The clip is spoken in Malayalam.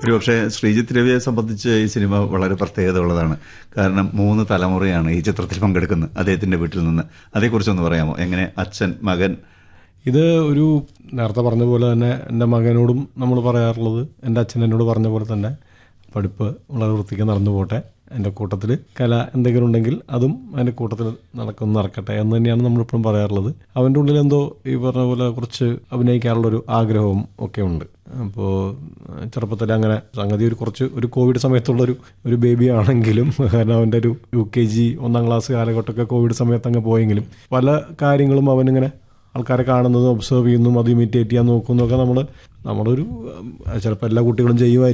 ഒരു പക്ഷേ ശ്രീജിത്ത് രവിയെ സംബന്ധിച്ച് ഈ സിനിമ വളരെ പ്രത്യേകത ഉള്ളതാണ് കാരണം മൂന്ന് തലമുറയാണ് ഈ ചിത്രത്തിൽ പങ്കെടുക്കുന്നത് അദ്ദേഹത്തിന്റെ വീട്ടിൽ നിന്ന് അതേക്കുറിച്ചൊന്ന് പറയാമോ എങ്ങനെ അച്ഛൻ മകൻ ഇത് ഒരു നേരത്തെ പറഞ്ഞ പോലെ തന്നെ എൻ്റെ മകനോടും നമ്മൾ പറയാറുള്ളത് എൻ്റെ അച്ഛൻ എന്നോട് പറഞ്ഞ പോലെ തന്നെ പഠിപ്പ് വളരെ വൃത്തിക്ക് നടന്നു പോട്ടെ എൻ്റെ കൂട്ടത്തിൽ കല എന്തെങ്കിലും ഉണ്ടെങ്കിൽ അതും അതിൻ്റെ കൂട്ടത്തിൽ നടക്കും നടക്കട്ടെ എന്ന് തന്നെയാണ് നമ്മളിപ്പോഴും പറയാറുള്ളത് അവൻ്റെ ഉള്ളിൽ എന്തോ ഈ പറഞ്ഞ പോലെ കുറച്ച് അഭിനയിക്കാനുള്ളൊരു ആഗ്രഹവും ഒക്കെ ഉണ്ട് അപ്പോൾ ചെറുപ്പത്തിൽ അങ്ങനെ സംഗതി ഒരു കുറച്ച് ഒരു കോവിഡ് സമയത്തുള്ള ഒരു ഒരു ബേബി ആണെങ്കിലും കാരണം അവൻ്റെ ഒരു യു കെ ജി ഒന്നാം ക്ലാസ് കാലഘട്ടമൊക്കെ കോവിഡ് സമയത്ത് അങ്ങ് പോയെങ്കിലും പല കാര്യങ്ങളും അവനിങ്ങനെ ആൾക്കാരെ കാണുന്നതും ഒബ്സർവ് ചെയ്യുന്നതും അത് ഇമിറ്റേറ്റ് ചെയ്യാൻ നോക്കുന്നതൊക്കെ നമ്മൾ നമ്മളൊരു ചിലപ്പോൾ എല്ലാ കുട്ടികളും ചെയ്യുമായിരിക്കും